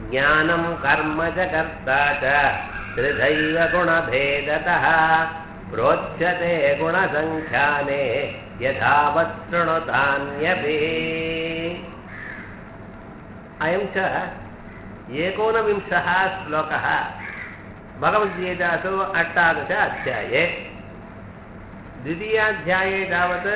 ज्ञानं कर्म च कर्ता च त्रिधैव गुणभेदतः प्रोच्यते गुणसङ्ख्याने यथावत् शृणुतान्यपि अयं च एकोनविंशः श्लोकः भगवद्गीतासु अष्टादश अध्याये द्वितीयाध्याये तावत्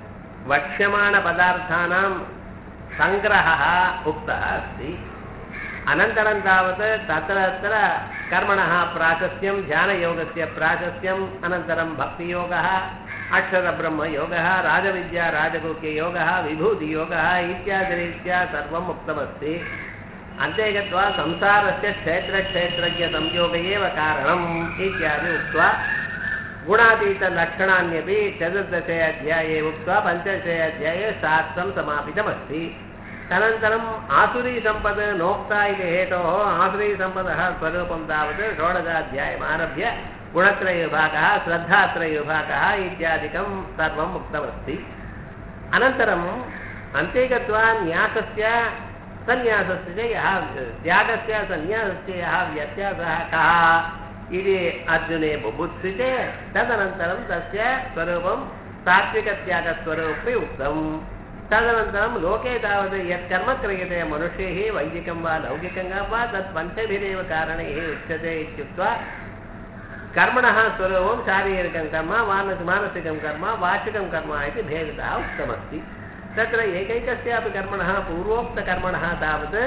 वक्ष्यमाणपदार्थानां सङ्ग्रहः उक्तः अस्ति अनन्तरं तावत् तत्र तत्र कर्मणः प्राशस्त्यं ध्यानयोगस्य प्राशस्त्यम् अनन्तरं भक्तियोगः अक्षरब्रह्मयोगः राजविद्या राजगुह्ययोगः विभूतियोगः इत्यादिरीत्या सर्वम् उक्तमस्ति अन्ते गत्वा संसारस्य क्षेत्रक्षेत्रज्ञसंयोग एव कारणम् इत्यादि उक्त्वा गुणातीतलक्षणान्यपि चतुर्दशे अध्याये उक्त्वा पञ्चदशे अध्याये शास्त्रं समापितमस्ति तदनन्तरम् आसुरीसम्पद् नोक्ता इति हेतोः आसुरीसम्पदः स्वरूपं तावत् षोडशाध्यायमारभ्य गुणत्रयविभागः श्रद्धात्रयविभागः इत्यादिकं सर्वम् उक्तमस्ति अनन्तरम् अन्ते गत्वा न्यासस्य सन्न्यासस्य च यः त्यागस्य सन्न्यासस्य यः व्यत्यासः कः इति अर्जुने बुभुत्सिते तदनन्तरं तस्य स्वरूपं सात्विकत्यागस्वरूपे उक्तम् तदनन्तरं लोके तावत् यत् कर्म क्रियते मनुष्यैः वैदिकं वा लौकिकं वा तत् पञ्चभिरेव कारणैः उच्यते इत्युक्त्वा कर्मणः स्वरूपं शारीरिकं कर्म मानस मानसिकं कर्म वाचिकं कर्म इति भेदतः उक्तमस्ति तत्र एकैकस्यापि कर्मणः पूर्वोक्तकर्मणः तावत्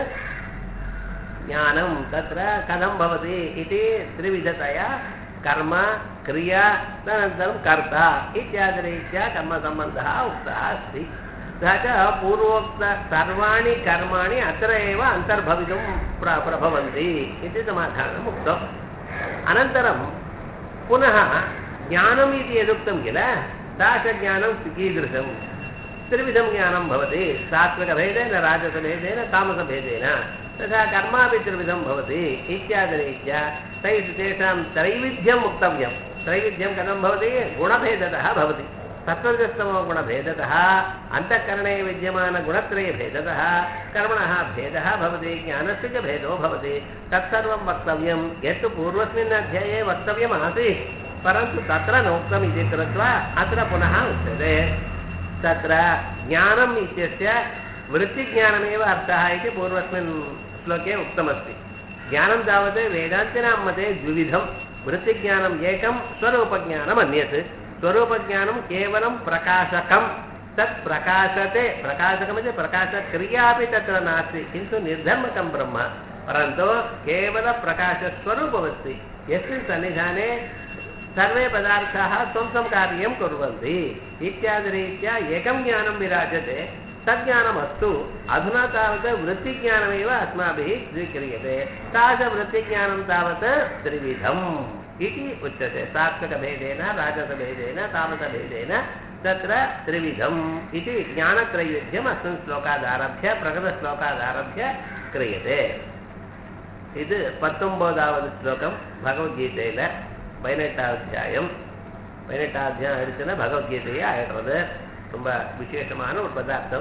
ज्ञानं तत्र कथं भवति इति त्रिविधतया कर्म क्रिया तदनन्तरं कर्ता इत्यादिरीत्या कर्मसम्बन्धः उक्तः अस्ति तथा च पूर्वोक्त सर्वाणि कर्माणि अत्र एव अन्तर्भवितुं प्र प्रभवन्ति इति समाधानम् उक्तम् अनन्तरं पुनः ज्ञानम् इति यदुक्तं किल तादृशज्ञानं कीदृशं त्रिविधं ज्ञानं भवति सात्विकभेदेन राजसभेदेन तामसभेदेन तथा कर्मापि त्रिविधं भवति इत्यादिरीत्या तैः तेषां त्रैविध्यम् उक्तव्यं त्रैविध्यं कथं भवति गुणभेदतः भवति सत्त्वजस्तमो गुणभेदतः अन्तःकरणे विद्यमानगुणत्रयभेदतः कर्मणः भेदः भवति ज्ञानस्य च भेदो भवति तत्सर्वं वक्तव्यं यत्तु पूर्वस्मिन् अध्याये वक्तव्यमासीत् परन्तु तत्र नोक्तम् इति कृत्वा अत्र पुनः उच्यते तत्र ज्ञानम् इत्यस्य वृत्तिज्ञानमेव अर्थः इति पूर्वस्मिन् श्लोके उक्तमस्ति ज्ञानं तावत् वेदान्तिनां मते द्विविधं वृत्तिज्ञानम् एकं स्वरूपज्ञानम् अन्यत् स्वरूपज्ञानं केवलं प्रकाशकं तत् प्रकाशते प्रकाशकमिति प्रकाशक्रियापि तत्र नास्ति किन्तु निर्धर्मकं ब्रह्म परन्तु केवलप्रकाशस्वरूपमस्ति यस्मिन् सन्निधाने सर्वे पदार्थाः स्वं स्वं कार्यं कुर्वन्ति इत्यादिरीत्या एकं ज्ञानं विराजते तज्ज्ञानमस्तु अधुना तावत् वृत्तिज्ञानमेव अस्माभिः स्वीक्रियते तादृशवृत्तिज्ञानं तावत् त्रिविधम् इति उच्यते सात्विकभेदेन राजसभेदेन तामसभेदेन तत्र त्रिविधम् इति ज्ञानत्रैविध्यम् अस्मिन् श्लोकादारभ्य प्रकृतश्लोकादारभ्य क्रियते இது பத்தொம்போதாவது ஸ்லோகம் பகவத்கீதையில் பதினெட்டாவது அத்தியாயம் பதினெட்டாவது அத்தியாயம் ஆயிடுச்சுன்னா பகவத்கீதையே ஆயிடுறது ரொம்ப விசேஷமான ஒரு பதார்த்தம்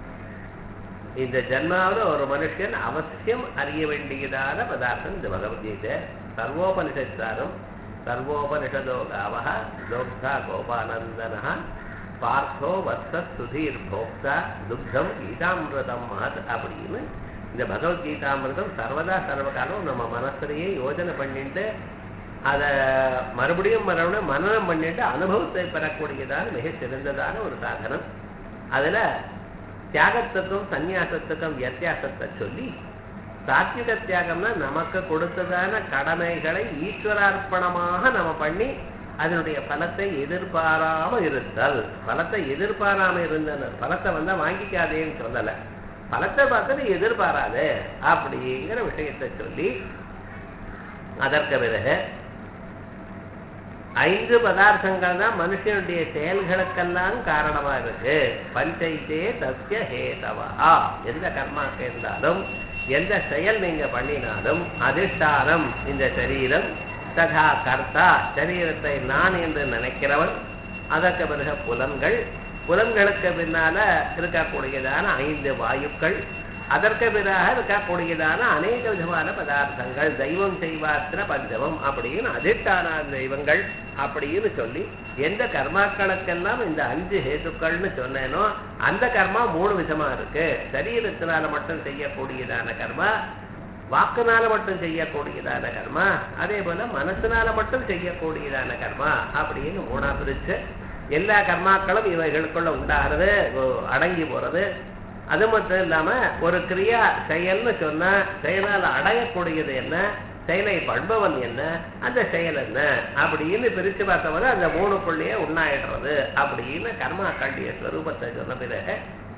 இந்த ஜன்மாவில் ஒரு மனுஷன் அவசியம் அறிய வேண்டியதான பதார்த்தம் இந்த பகவத்கீதை சர்வோபனிஷத்தாரும் சர்வோபனிஷதோ காவக தோக்தா கோபானந்தன பார்த்தோ வத்ச சுதீர் போக்தா துக்தம் கீதாமிரதம் மகத் அப்படின்னு இந்த பகவத்கீதாமிரதம் சர்வதா சர்வகாலம் நம்ம மனசுலையே யோஜனை பண்ணிட்டு அதை மறுபடியும் மறுபடியும் மனநம் பண்ணிட்டு அனுபவத்தை பெறக்கூடியதான மிக சிறந்ததான ஒரு சாதனம் அதில் தியாகத்துக்கும் சந்நியாசத்துக்கும் வித்தியாசத்தை சொல்லி சாத்விக தியாகம்னா நமக்கு கொடுத்ததான கடமைகளை ஈஸ்வரார்ப்பணமாக நம்ம பண்ணி அதனுடைய பலத்தை எதிர்பாராம இருத்தல் பலத்தை எதிர்பாராம இருந்த பலத்தை வந்தா வாங்கிக்காதேன்னு சொல்லலை பலத்தை பார்த்து எதிர்பாராது அப்படிங்கிற விஷயத்தை சொல்லி அதற்கு பிறகு ஐந்து பதார்த்தங்கள் தான் மனுஷனுடைய செயல்களுக்கெல்லாம் காரணமா இருக்கு பஞ்சைத்தே தஸ்ய ஹேதவா எந்த கர்மாக்கு இருந்தாலும் எந்த செயல் நீங்க பண்ணினாலும் அதிஷ்டானம் இந்த சரீரம் ததா கர்த்தா சரீரத்தை நான் என்று நினைக்கிறவன் அதற்கு பிறகு புலன்கள் புலன்களுக்கு பின்னால இருக்கக்கூடியதான ஐந்து வாயுக்கள் அதற்கு பிறகு இருக்கக்கூடியதான அநேக விதமான பதார்த்தங்கள் தெய்வம் செய்வாத்திர பஞ்சமம் அப்படின்னு அதிஷ்டான தெய்வங்கள் அப்படின்னு சொல்லி எந்த கர்மாக்களுக்கெல்லாம் இந்த அஞ்சு ஹேதுக்கள்னு சொன்னேனோ அந்த கர்மா மூணு விதமா இருக்கு சரீரத்தினால மட்டும் செய்யக்கூடியதான கர்மா வாக்குனால மட்டும் செய்யக்கூடியதான கர்மா அதே போல மனசுனால மட்டும் செய்யக்கூடியதான கர்மா அப்படின்னு மூணா பிரிச்சு எல்லா கர்மாக்களும் இவைகளுக்குள்ள உண்டாகிறது ஓ- அடங்கி போறது அது மட்டும் இல்லாம ஒரு கிரியா செயல்னு சொன்னா செயலால் அடையக்கூடியது என்ன செயலை பண்பவன் என்ன அந்த செயல் என்ன அப்படின்னு பிரிச்சு பார்த்தவங்க அந்த மூணுக்குள்ளேயே உண்ணாயிடுறது அப்படின்னு கர்மாக்களுடைய ஸ்வரூபத்தை சொன்ன பிறகு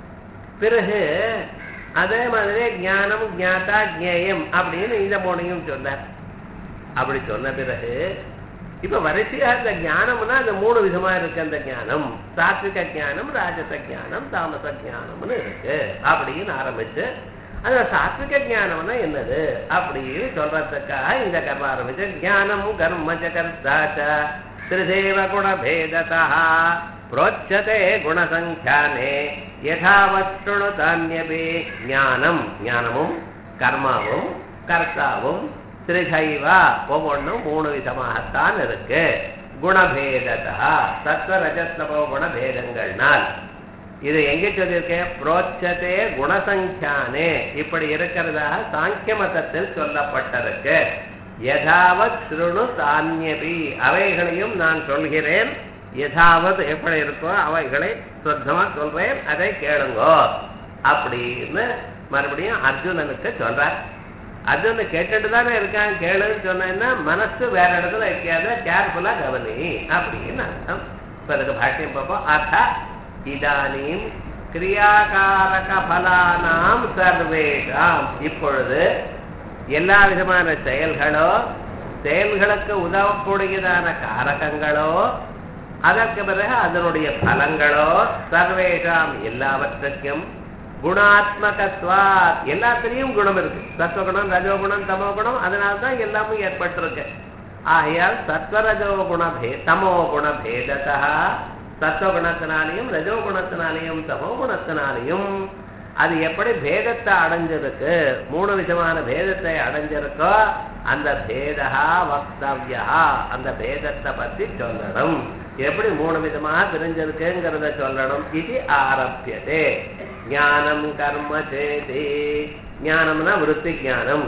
பிறகு அதே மாதிரி ஞானம் ஞாதா ஞேயம் அப்படின்னு இந்த மூணையும் சொன்னார் அப்படி சொன்ன பிறகு இப்ப வரிசையா இந்த ஞானம்னா அந்த மூணு விதமா இருக்கு அந்த ஞானம் சாத்விக ஞானம் ராஜச ஞானம் தாமச ஞானம்னு இருக்கு அப்படின்னு ஆரம்பிச்சு அந்த சாத்விக ஞானம்னா என்னது அப்படின்னு சொல்றதுக்காக இந்த கர்ம ஆரம்பிச்சு ஞானம் கர்ம கர்த்தாச்ச திரிதேவ குணபேததா प्रोच्यते गुणसङ्ख्याने यथावत् शृणुतान्यपि ஞானம் ஞானமும் கர்மாவும் கர்த்தாவும் திரிசைவா ஒவ்வொன்றும் மூணு விதமாகத்தான் இருக்கு குணபேததா சத்வ ரஜஸ்தமோ குணபேதங்கள்னால் இது எங்க சொல்லியிருக்கேன் புரோச்சதே குணசங்கியானே இப்படி இருக்கிறதாக சாங்கிய மதத்தில் சொல்லப்பட்டிருக்கு யதாவத் ஸ்ருணு தானியபி அவைகளையும் நான் சொல்கிறேன் யதாவத் எப்படி இருக்கோ அவைகளை சுத்தமா சொல்றேன் அதை கேளுங்கோ அப்படின்னு மறுபடியும் அர்ஜுனனுக்கு சொல்றார் அர்ஜுனன் கேட்டுட்டு தானே இருக்கான் கேளுன்னு சொன்னா மனசு வேற இடத்துல வைக்காத கேர்ஃபுல்லா கவனி அப்படின்னு அர்த்தம் இப்ப அதுக்கு பாஷ்யம் பார்ப்போம் அர்த்த இதானீம் கிரியாகாரக பலானாம் சர்வேஷாம் இப்பொழுது எல்லா விதமான செயல்களோ செயல்களுக்கு உதவக்கூடியதான காரகங்களோ அதற்கு பிறகு அதனுடைய பலங்களோ சர்வேஷாம் எல்லாவற்றுக்கும் குணாத்மகத்வாத் எல்லாத்திலையும் குணம் இருக்கு சத்வகுணம் ரஜோகுணம் தமோகுணம் அதனால தான் எல்லாமும் ஏற்பட்டிருக்கு ஆகையால் சத்வரஜோ குண பே தமோ குண பேதத்தா சத்வகுணத்தினாலையும் ரஜோ குணத்தினாலையும் தமோ குணத்தினாலையும் அது எப்படி பேதத்தை அடைஞ்சிருக்கு மூணு விதமான பேதத்தை அடைஞ்சிருக்கோ அந்த பேதா வக்தவ்யா அந்த பேதத்தை பத்தி சொல்லணும் எப்படி மூணு விதமாக பிரிஞ்சிருக்குங்கிறத சொல்லணும் இது ஆரம்பியதே ஞானம் கர்ம சேதி ஞானம்னா விருத்தி ஞானம்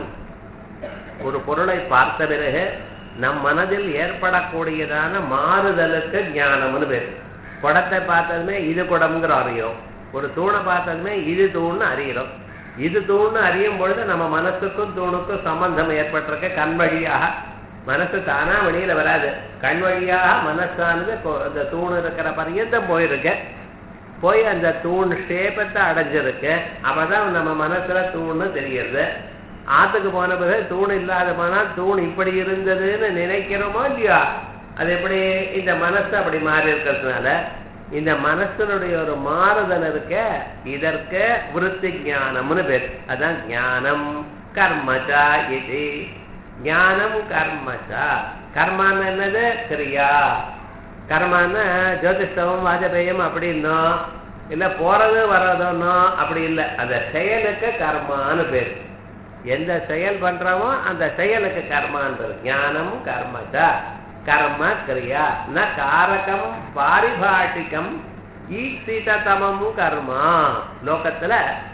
ஒரு பொருளை பார்த்த பிறகு நம் மனதில் ஏற்படக்கூடியதான மாறுதலுக்கு ஞானம்னு பேர் குடத்தை பார்த்ததுமே இது குடம்ங்கிற அறியும் ஒரு தூணை பார்த்ததுமே இது தூண்னு அறிகிறோம் இது தூண்னு அறியும் பொழுது நம்ம மனசுக்கும் தூணுக்கும் சம்பந்தம் ஏற்பட்டிருக்க கண் வழியாக மனசு தானா வெளியில வராது கண் வழியாக மனசானது கொ- அந்த தூண் இருக்கிற பரியந்தம் போயிருக்கு போய் அந்த தூண் ஷேப்பத்தை அடைஞ்சிருக்கு அப்பதான் நம்ம மனசுல தூண்னு தெரியுது ஆத்துக்கு போன பிறகு தூண் இல்லாத போனா தூண் இப்படி இருந்ததுன்னு நினைக்கிறோமோ இல்லையா அது எப்படி இந்த மனசு அப்படி மாறி இருக்கிறதுனால இந்த மனசனுடைய ஒரு மாறுதல் இருக்க இதற்கு விருத்தி ஞானம்னு பேர் அதான் ஞானம் கர்மச்சா இது ஞானம் கர்மச்சா கர்மான்னு என்னது கிரியா கர்மான்னா ஜோதிஷ்டவம் வாஜபேயம் அப்படின்னோ இல்ல போறது வர்றதோன்னோ அப்படி இல்லை அந்த செயலுக்கு கர்மான்னு பேர் எந்த செயல் பண்றோமோ அந்த செயலுக்கு கர்மான்றது ஞானம் கர்மச்சா கர்ம கிரியா ந காரகம் பாரிபாட்டிகம் ஈப்சிதமம் கர்மா லோகத்துல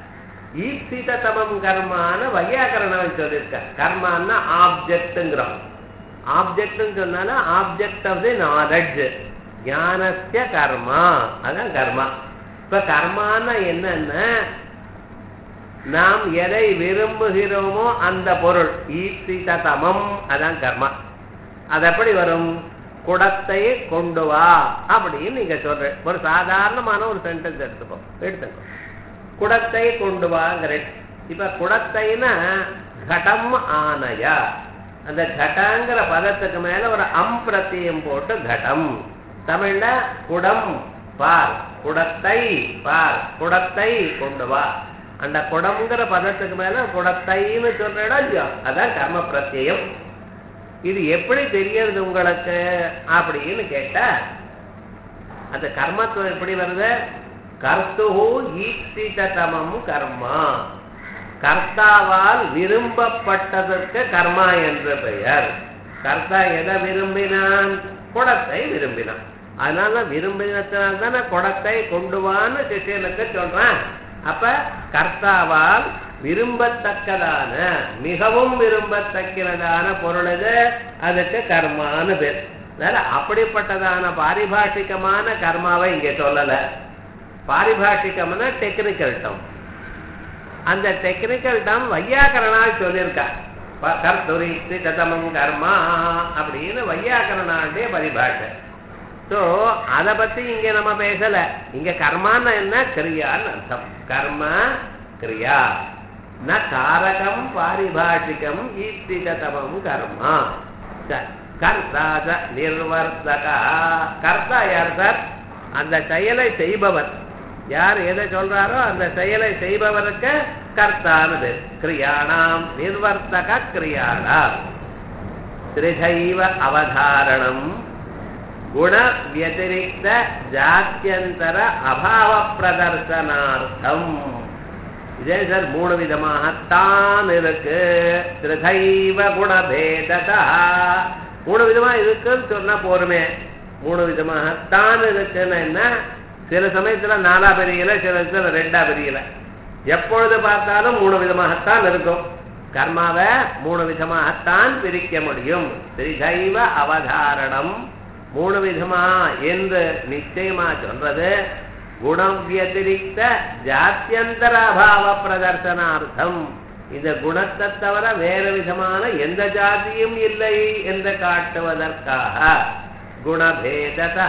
ஈப்சிதமம் கர்மான வையாகரணம் சொல்லியிருக்க கர்மான்னா ஆப்ஜெக்ட்ங்கிறோம் ஆப்ஜெக்ட்னு சொன்னாலும் ஆப்ஜெக்ட் ஆஃப் தி நாலெட்ஜ் ஞானஸ்ய கர்மா அதான் கர்மா இப்ப கர்மான்னா என்னன்னா நாம் எதை விரும்புகிறோமோ அந்த பொருள் ஈப்சிதமம் அதான் கர்மா அது எப்படி வரும் குடத்தை கொண்டு வா அப்படின்னு நீங்க சொல்ற ஒரு சாதாரணமான ஒரு சென்டென்ஸ் எடுத்துப்போம் எடுத்துக்கோ குடத்தை கொண்டு வாங்கிற இப்ப குடத்தைனா கடம் ஆனயா அந்த கட்டாங்கிற பதத்துக்கு மேல ஒரு அம் பிரத்தியம் போட்டு கடம் தமிழ்ல குடம் பார் குடத்தை பார் குடத்தை கொண்டு வா அந்த குடம்ங்கிற பதத்துக்கு மேல குடத்தைன்னு சொல்ற இடம் இல்லையோ அதான் கர்ம பிரத்யம் இது எப்படி தெரியறது உங்களுக்கு அப்படின்னு கேட்டா அந்த கர்மத்துவம் எப்படி வருது கர்த்துஹு ஈப்சிதமம் கர்மா கர்த்தாவால் விரும்பப்பட்டதற்கு கர்மா என்று பெயர் கர்த்தா எதை விரும்பினான் குடத்தை விரும்பினான் அதனால விரும்பினத்தினால் தானே குடத்தை கொண்டு வான்னு சிஷியனுக்கு சொல்றான் அப்ப கர்த்தாவால் விரும்பத்தக்கதான மிகவும் விரும்பத்தக்கிறதான பொருள் இது அதுக்கு கர்மான்னு பேர் அதனால அப்படிப்பட்டதான பாரிபாஷிகமான கர்மாவை இங்க சொல்லல பாரிபாஷிகம்னா டெக்னிக்கல் டேர்ம் அந்த டெக்னிக்கல் டேர்ம் வையாக்கரனால் சொல்லியிருக்கா ப- கர்த்துரித்து கதமம் கர்மா அப்படின்னு வையாக்கரனாண்டே பரிபாஷை ஸோ அதை பத்தி இங்க நம்ம பேசல இங்க கர்மான்னு என்ன கிரியான்னு அர்த்தம் கர்ம கிரியா ந காரகம் பாரிபாஷிகம் ஈப்திகதமம் கர்மா சரி. கர்த்தா ச நிர்வர்த்தகா கர்த்தா யார் சார் அந்த செயலை செய்பவர் யார் எதை சொல்றாரோ அந்த செயலை செய்பவருக்கு கர்த்தான்னு பேர் கிரியாணாம் நிர்வர்த்தக கிரியாணாம் திரிதைவ அவதாரணம் குண வியதிரிக்த ஜாத்தியந்தர அபாவ பிரதர்சனார்த்தம் இதே சார் மூணு விதமாகத்தான் இருக்கு திருதைவ குணபேததா மூணு விதமா இருக்குன்னு சொன்னா போருமே மூணு விதமாகத்தான் இருக்குன்னு என்ன சில சமயத்துல நாலா பெரியல சில சமயத்துல ரெண்டா பெரியல எப்பொழுது பார்த்தாலும் மூணு விதமாகத்தான் இருக்கும் கர்மாவை மூணு விதமாகத்தான் பிரிக்க முடியும் திரிதைவ அவதாரணம் மூணு விதமா என்று நிச்சயமா சொல்றது குணம் வியதிரிக்த ஜாத்தியந்தர அபாவ பிரதர்சனார்த்தம் இந்த குணத்தை தவிர வேறு விதமான எந்த ஜாதியும் இல்லை என்று காட்டுவதற்காக குணபேததா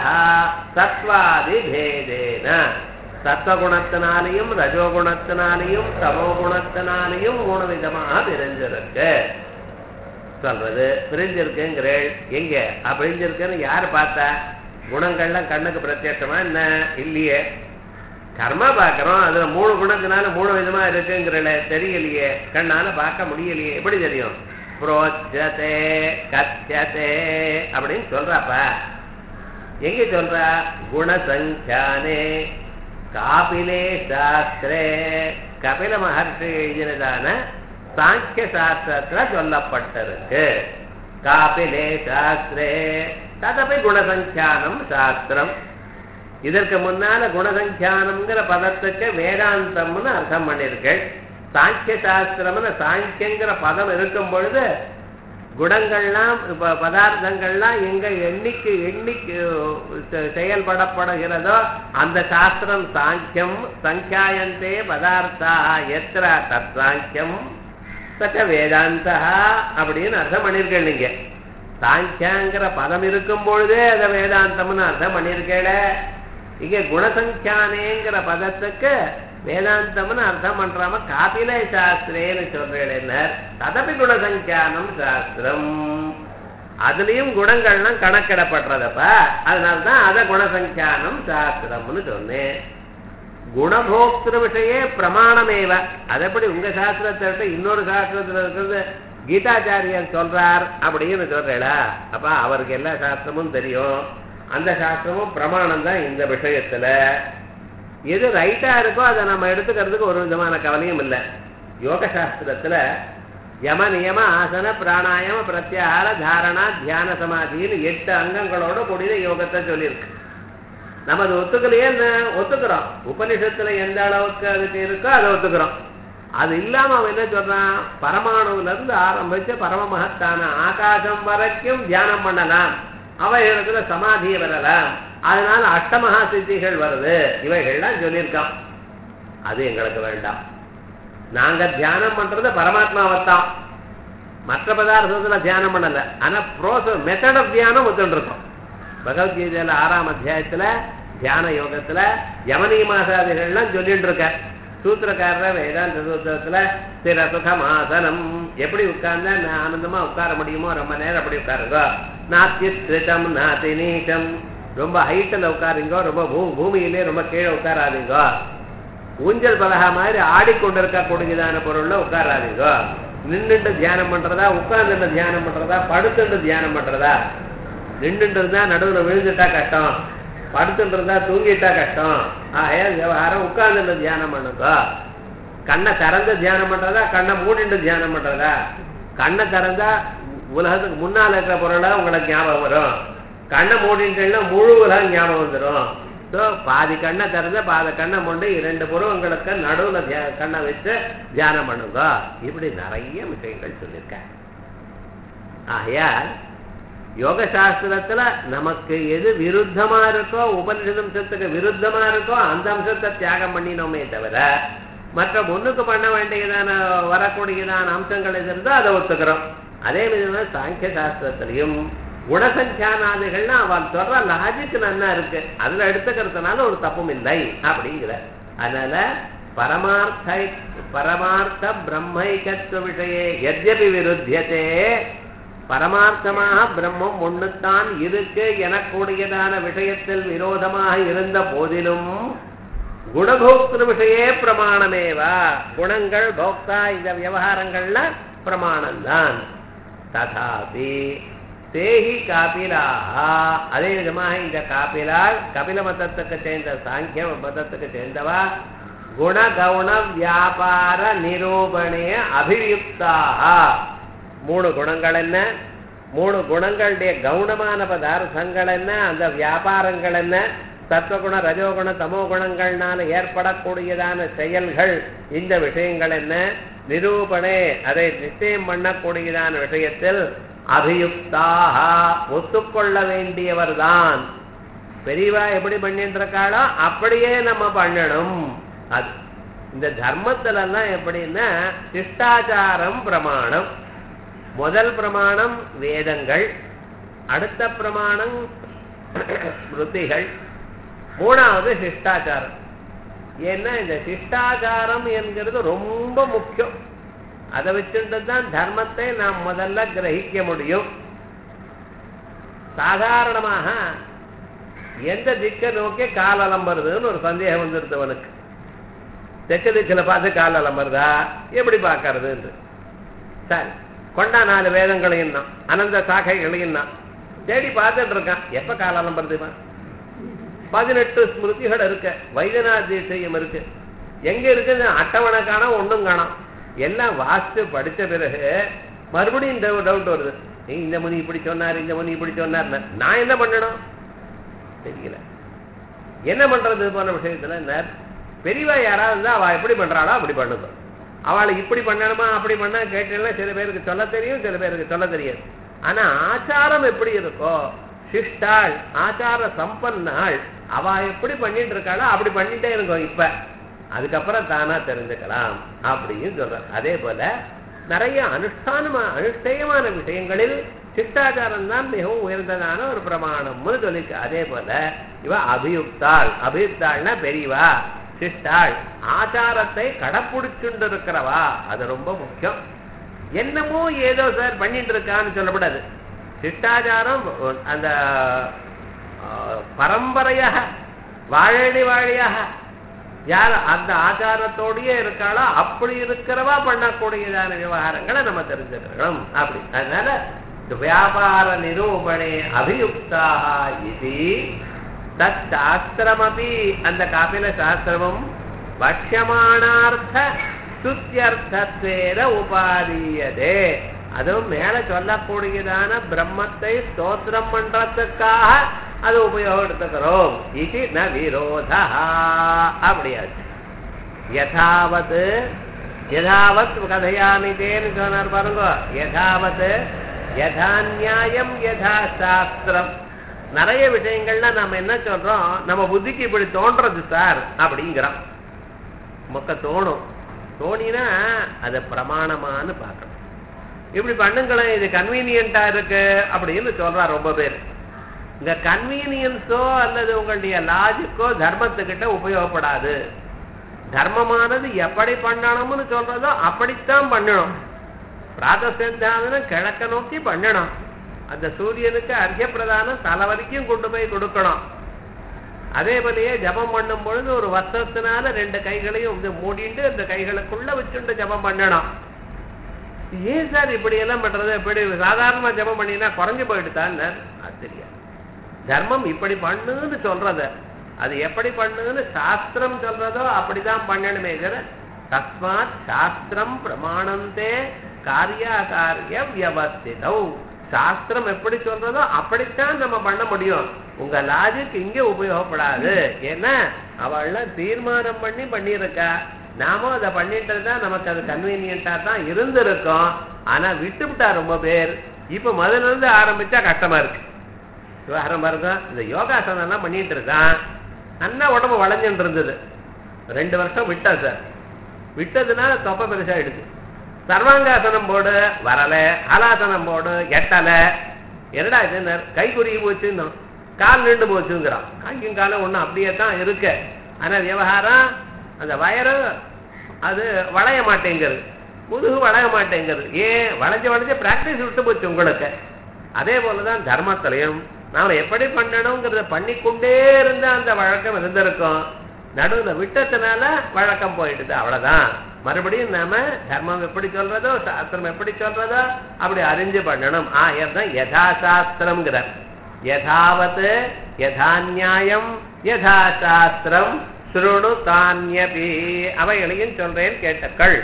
சத்வாதி பேதேன சத்வகுணத்தினாலையும் ரஜோகுணத்தினாலையும் தமோகுணத்தினாலையும் மூணு விதமாக பிரிஞ்சிருக்கு சொல்றது பிரிஞ்சிருக்குங்கிறேள் எங்க அஹ் பிரிஞ்சிருக்குன்னு யார் பார்த்தா குணங்கள்லாம் கண்ணுக்கு பிரத்யட்சமா என்ன இல்லையே கர்மா பார்க்கறோம் அதுல மூணு குணத்தினால மூணு விதமா இருக்குங்கிறல தெரியலையே கண்ணால பார்க்க முடியலையே எப்படி தெரியும் புரோச்சதே கத்தியதே அப்படின்னு சொல்றாப்பா எங்க சொல்றா குணசங்கியானே காபிலே சாஸ்திரே கபில மகர்ஷி எழுதினதான சாங்கிய சாஸ்திரத்துல சொல்லப்பட்டிருக்கு காபிலே சாஸ்திரே ததபி குணசங்கியானம் சாஸ்திரம் இதற்கு முன்னால குணசங்கியானம்ங்கிற பதத்துக்கு வேதாந்தம்னு அர்த்தம் பண்ணிருக்கேன் சாங்கிய சாஸ்திரம்னு சாங்கியங்கிற பதம் இருக்கும் பொழுது குணங்கள்லாம் இப்ப பதார்த்தங்கள்லாம் எங்க எண்ணிக்கு எண்ணிக்கு செ- செயல்படப்படுகிறதோ அந்த சாஸ்திரம் சாங்கியம் சங்கியாயந்தே பதார்த்தா எத்திர தத் சாங்கியம் சச்ச வேதாந்தா அப்படின்னு அர்த்தம் பண்ணிருக்கேன் நீங்க சாங்கியாங்கிற பதம் இருக்கும் பொழுதே அதை வேதாந்தம்னு அர்த்தம் பண்ணிருக்கேள இங்க குணசங்கியானேங்கிற பதத்துக்கு வேதாந்தம்னு அர்த்தம் பண்றாம காபிலை சாஸ்திரேன்னு சொல்றேன் ததபி குணசங்கியானம் சாஸ்திரம் அதுலயும் குணங்கள்லாம் கணக்கிடப்படுறதப்ப அதனால்தான் அத குணசங்கியானம் சாஸ்திரம்னு சொன்னேன் குணபோக்திர விஷயே பிரமாணமேவ அது எப்படி உங்க சாஸ்திரத்தை விட்டு இன்னொரு சாஸ்திரத்துல இருக்கிறது கீதாச்சாரியர் சொல்றார் அப்படின்னு சொல்றேடா அப்ப அவருக்கு எல்லா சாஸ்திரமும் தெரியும் அந்த சாஸ்திரமும் பிரமாணம் தான் இந்த விஷயத்துல எது ரைட்டா இருக்கோ அதை நம்ம எடுத்துக்கிறதுக்கு ஒரு விதமான கவலையும் இல்லை யோக சாஸ்திரத்துல யம நியம ஆசன பிராணாயாம பிரத்யாகார தாரணா தியான சமாதின்னு எட்டு அங்கங்களோட கூடிய யோகத்தை சொல்லியிருக்கு நம்ம அதை ஒத்துக்கலையே என்ன ஒத்துக்கிறோம் உபனிஷத்துல எந்த அளவுக்கு அதுக்கு இருக்கோ அதை ஒத்துக்கிறோம் அது இல்லாம அவன் என்ன சொல்றான் பரமாணுல இருந்து ஆரம்பிச்சு பரம மகத்தான ஆகாசம் வரைக்கும் தியானம் பண்ணலாம் அவைகளுக்குள்ள சமாதியை வரலாம் அதனால அஷ்டமகா சித்திகள் வருது இவைகள்லாம் சொல்லியிருக்கான் அது எங்களுக்கு வேண்டாம் நாங்க தியானம் பண்றது பரமாத்மாவைத்தான் மற்ற பதார்த்தத்துல தியானம் பண்ணல ஆனா ப்ரோச மெத்தட் ஆஃப் தியானம் ஒத்துட்டு இருக்கோம் பகவத்கீதையில ஆறாம் அத்தியாயத்துல தியான யோகத்துல யமனியமாசாதிகள்லாம் சொல்லிட்டு இருக்க சூத்திரக்காரர் வேதாந்த சூத்திரத்துல சில சுகமாசனம் எப்படி உட்கார்ந்தா நான் ஆனந்தமா உட்கார முடியுமோ ரொம்ப நேரம் அப்படி உட்காருங்க நாத்தி திருத்தம் நாத்தி நீட்டம் ரொம்ப ஹைட்டில் உட்காருங்க ரொம்ப பூ பூமியிலே ரொம்ப கீழே உட்காராதீங்க ஊஞ்சல் பலகா மாதிரி ஆடிக்கொண்டிருக்க கூடியதான பொருள்ல உட்காராதீங்க நின்றுட்டு தியானம் பண்றதா உட்கார்ந்துட்டு தியானம் பண்றதா படுத்துட்டு தியானம் பண்றதா நின்றுட்டு இருந்தா நடுவுல விழுந்துட்டா கஷ்டம் படுத்துட்டு இருந்தா தூங்கிட்டா கஷ்டம் ஆகையால் விவகாரம் உட்கார்ந்துட்டு தியானம் பண்ணுங்க கண்ணை திறந்து தியானம் பண்றதா கண்ணை மூடிட்டு தியானம் பண்றதா கண்ணை திறந்தா உலகத்துக்கு முன்னால இருக்கிற பொருளா உங்களுக்கு ஞாபகம் வரும் கண்ணை மூடிட்டேன்னா முழு உலகம் ஞாபகம் வந்துடும் ஸோ பாதி கண்ணை திறந்து பாதி கண்ணை மூண்டு இரண்டு புருவங்களுக்கு நடுவுல தியா கண்ணை வச்சு தியானம் பண்ணுங்க இப்படி நிறைய விஷயங்கள் சொல்லியிருக்கேன் ஆகையால் யோக சாஸ்திரத்துல நமக்கு எது விருத்தமா இருக்கோ உபனிஷத் அம்சத்துக்கு விருத்தமா இருக்கோ அந்த அம்சத்தை தியாகம் பண்ணினோமே தவிர மற்ற முன்னுக்கு பண்ண வேண்டியதான வரக்கூடியதான அம்சங்கள் எது இருந்தோ அதை ஒத்துக்கிறோம் அதே விதமாக சாங்கிய சாஸ்திரத்திலையும் குணசஞ்சானாதிகள்னா அவன் சொல்ற லாஜிக் நல்லா இருக்கு அதுல எடுத்துக்கிறதுனால ஒரு தப்பும் இல்லை அப்படிங்கிற அதனால பரமார்த்த பரமார்த்த பிரம்மைகத்துவ விஷயே எத்யபி விருத்தியதே பரமார்த்தமாக பிரம்மம் ஒண்ணுத்தான் இருக்கு எனக்கூடியதான விஷயத்தில் விரோதமாக இருந்த போதிலும் குணபோக்திரு விஷயே பிரமாணமேவா குணங்கள் போக்தா இந்த விவகாரங்கள்ல பிரமாணம்தான் ததாபி தேஹி காபிலாஹா அதே விதமாக இந்த காபிலால் கபில மதத்துக்கு சேர்ந்த சாங்கிய மதத்துக்கு சேர்ந்தவா குண கவுண வியாபார நிரூபணே அபியுக்தாக மூணு குணங்கள் என்ன மூணு குணங்களுடைய கவுனமான பதார்த்தங்கள் என்ன அந்த வியாபாரங்கள் என்ன சத்வகுண ரஜோகுண தமோ குணங்கள்னால ஏற்படக்கூடியதான செயல்கள் இந்த விஷயங்கள் என்ன நிரூபணே அதை நிச்சயம் பண்ணக்கூடியதான விஷயத்தில் அபியுக்தாக ஒத்துக்கொள்ள வேண்டியவர்தான் பெரியவா எப்படி பண்ணிட்டு இருக்காளோ அப்படியே நம்ம பண்ணணும் அது இந்த தர்மத்துல எல்லாம் எப்படின்னா சிஷ்டாச்சாரம் பிரமாணம் முதல் பிரமாணம் வேதங்கள் அடுத்த பிரமாணம் ஸ்மிருதிகள் மூணாவது சிஷ்டாச்சாரம் ஏன்னா இந்த சிஷ்டாச்சாரம் என்கிறது ரொம்ப முக்கியம் அதை வச்சுட்டு தான் தர்மத்தை நாம் முதல்ல கிரகிக்க முடியும் சாதாரணமாக எந்த திக்கை நோக்கி கால் அலம்புறதுன்னு ஒரு சந்தேகம் வந்துருது அவனுக்கு தெற்கு திக்கில் பார்த்து கால் அலம்புறதா எப்படி பார்க்கறதுன்னு சரி கொண்டா நாலு வேதங்களையும் தான் அனந்த சாக்கைகளையும் தான் தேடி பார்த்துட்டு இருக்கான் எப்ப கால் அலம்புறதுமா பதினெட்டு ஸ்மிருதிகள் இருக்கு வைத்தியநாதீசையும் இருக்கு எங்க இருக்குது அட்டவணை காணோம் ஒன்றும் காணோம் எல்லாம் வாசித்து படிச்ச பிறகு மறுபடியும் இந்த டவுட் வருது நீ இந்த முனி இப்படி சொன்னார் இந்த முனி இப்படி சொன்னார் நான் என்ன பண்ணணும் தெரியல என்ன பண்றது போன விஷயத்துல என்ன பெரியவா யாராவது இருந்தா அவ எப்படி பண்றாளோ அப்படி பண்ணுங்க அவளை இப்படி பண்ணணுமா அப்படி பண்ணா கேட்டீங்கன்னா சில பேருக்கு சொல்ல தெரியும் சில பேருக்கு சொல்ல தெரியாது ஆனா ஆச்சாரம் எப்படி இருக்கோ சிஷ்டாள் ஆச்சார சம்பன்னாள் அவ எப்படி பண்ணிட்டு இருக்காளோ அப்படி பண்ணிட்டே இருக்கோம் இப்ப அதுக்கப்புறம் தானா தெரிஞ்சுக்கலாம் அப்படின்னு சொல்றார் அதே போல நிறைய அனுஷ்டானமா அனுஷ்டேயமான விஷயங்களில் சிஷ்டாச்சாரம் தான் மிகவும் உயர்ந்ததான ஒரு பிரமாணம்னு சொல்லிருக்கு அதே போல இவ அபியுக்தாள் அபியுக்தாள்னா பெரியவா சிஷ்டாள் ஆச்சாரத்தை கடைப்பிடிச்சுட்டு இருக்கிறவா அது ரொம்ப முக்கியம் என்னமோ ஏதோ சார் பண்ணிட்டு இருக்கான்னு சொல்லக்கூடாது சிஷ்டாச்சாரம் அந்த பரம்பரையாக வாழடி வாழியாக யார் அந்த ஆச்சாரத்தோடயே இருக்காளோ அப்படி இருக்கிறவா பண்ணக்கூடியதான விவகாரங்களை நம்ம தெரிஞ்சுக்கிறோம் அப்படி அதனால வியாபார நிரூபணே அபியுக்தாக இது தத் சாஸ்திரமபி அந்த காப்பில சாஸ்திரமும் பட்சமானார்த்த சுத்தியர்த்தத்வேர உபாதீயதே அதுவும் மேல சொல்லக்கூடியதான பிரம்மத்தை ஸ்தோத்திரம் பண்றதுக்காக அது உபயோகப்படுத்துகிறோம் இது ந விரோதா அப்படியாச்சு யதாவத் யதாவத் கதையாமிதேன்னு சொன்னார் பாருங்க யதாவத் யதா நியாயம் யதா சாஸ்திரம் நிறைய விஷயங்கள்ல நம்ம என்ன சொல்றோம் நம்ம புத்திக்கு இப்படி தோன்றது சார் அப்படிங்கிறோம் மொக்க தோணும் தோணினா அதை பிரமாணமான்னு பார்க்கணும் இப்படி பண்ணுங்களேன் இது கன்வீனியன்டா இருக்கு அப்படின்னு சொல்றா ரொம்ப பேர் இந்த கன்வீனியன்ஸோ அல்லது உங்களுடைய லாஜிக்கோ தர்மத்துக்கிட்ட உபயோகப்படாது தர்மமானது எப்படி பண்ணணும்னு சொல்றதோ அப்படித்தான் பண்ணணும் பிராதசந்தாதனம் கிழக்க நோக்கி பண்ணணும் அந்த சூரியனுக்கு அர்க்க பிரதானம் தலை வரைக்கும் கொண்டு போய் கொடுக்கணும் அதே போலயே ஜபம் பண்ணும் பொழுது ஒரு வஸ்திரத்தினால ரெண்டு கைகளையும் வந்து மூடிட்டு அந்த கைகளுக்குள்ள வச்சுட்டு ஜபம் பண்ணணும் ஏன் சார் இப்படி எல்லாம் பண்றது இப்படி சாதாரணமா ஜபம் பண்ணினா குறைஞ்சு போயிடுதான் அது தெரியாது தர்மம் இப்படி பண்ணுன்னு சொல்றத அது எப்படி பண்ணுன்னு சாஸ்திரம் சொல்றதோ அப்படிதான் பண்ணணுமே தவிர தஸ்மாத் சாஸ்திரம் பிரமாணந்தே காரியாகாரிய வியவஸ்திதௌ சாஸ்திரம் எப்படி சொல்றதோ அப்படித்தான் நம்ம பண்ண முடியும் உங்க லாஜிக் இங்க உபயோகப்படாது ஏன்னா அவள்லாம் தீர்மானம் பண்ணி பண்ணியிருக்கா நாமும் அதை பண்ணிட்டு தான் நமக்கு அது கன்வீனியண்டா தான் இருந்திருக்கோம் ஆனா விட்டுவிட்டா ரொம்ப பேர் இப்ப முதல்ல இருந்து ஆரம்பிச்சா கஷ்டமா இருக்கு விவகாரம் பாருங்க இந்த யோகாசனம் எல்லாம் பண்ணிட்டு இருக்கான் நல்லா உடம்பு வளைஞ்சுட்டு இருந்தது ரெண்டு வருஷம் விட்டா சார் விட்டதுனால தொப்பை பெருசாயிடுது சர்வாங்காசனம் போடு வரல ஹலாசனம் போடு எட்டல என்னடா இது கை குறுகி போச்சுன்னு கால் நின்று போச்சுங்கிறான் கையும் காலம் ஒண்ணும் அப்படியே தான் இருக்கு ஆனா விவகாரம் அந்த வயறு அது வளைய மாட்டேங்கிறது முதுகு வளைய மாட்டேங்கிறது ஏன் வளைஞ்ச வளைஞ்ச பிராக்டிஸ் விட்டு போச்சு உங்களுக்கு அதே போலதான் தர்மத்திலையும் நாம எப்படி பண்ணணுங்கிறத பண்ணிக்கொண்டே இருந்த அந்த வழக்கம் இருந்திருக்கும் நடுவில் விட்டதுனால வழக்கம் போயிடுது அவ்வளவுதான் மறுபடியும் நாம தர்மம் எப்படி சொல்றதோ சாஸ்திரம் எப்படி சொல்றதோ அப்படி அறிஞ்சு பண்ணணும் ஆயர் தான் யதா சாஸ்திரம்ங்கிறார் யதாவத் யதா நியாயம் யதா சாஸ்திரம் சுருணு தானியபி அவைகளையும் சொல்றேன் கேட்டக்கள்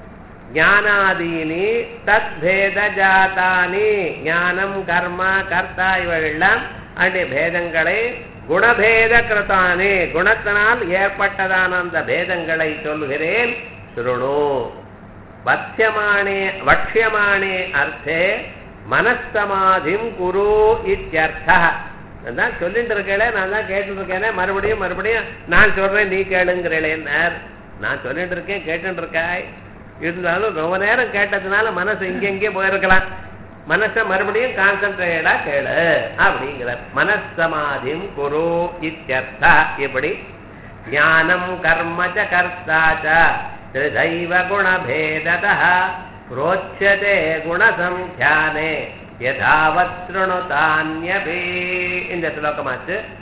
ஞானாதீனி தத் பேத ஜாதானி ஞானம் கர்மா கர்த்தா இவைகள்லாம் அண்டி பேதங்களை குணபேத கிருத்தானே குணத்தினால் ஏற்பட்டதான அந்த பேதங்களை சொல்கிறேன் சுருணு வத்தியமானே வட்சியமானே அர்த்தே மனசமாதிம் குரு இத்தியர்த்தா நான் தான் சொல்லிட்டு இருக்கேன் நான் தான் கேட்டுட்டு இருக்கேனே மறுபடியும் மறுபடியும் நான் சொல்றேன் நீ கேளுங்கிறேன் நான் சொல்லிட்டு இருக்கேன் கேட்டுட்டு இருக்காய் இருந்தாலும் ரொம்ப நேரம் கேட்டதுனால மனசு இங்கெங்கே போயிருக்கலாம் மனசை மறுபடியும் கான்சென்ட்ரேட்டா கேளு அப்படிங்கிறார் மனசமாதிம் குரு இத்தியர்த்தா இப்படி ஞானம் கர்ம ச கர்த்தா ச திருதைவ குணபேதத புரோச்சதே குணசங்கியானே யதாவத் தானியபி இந்த ஸ்லோகமாச்சு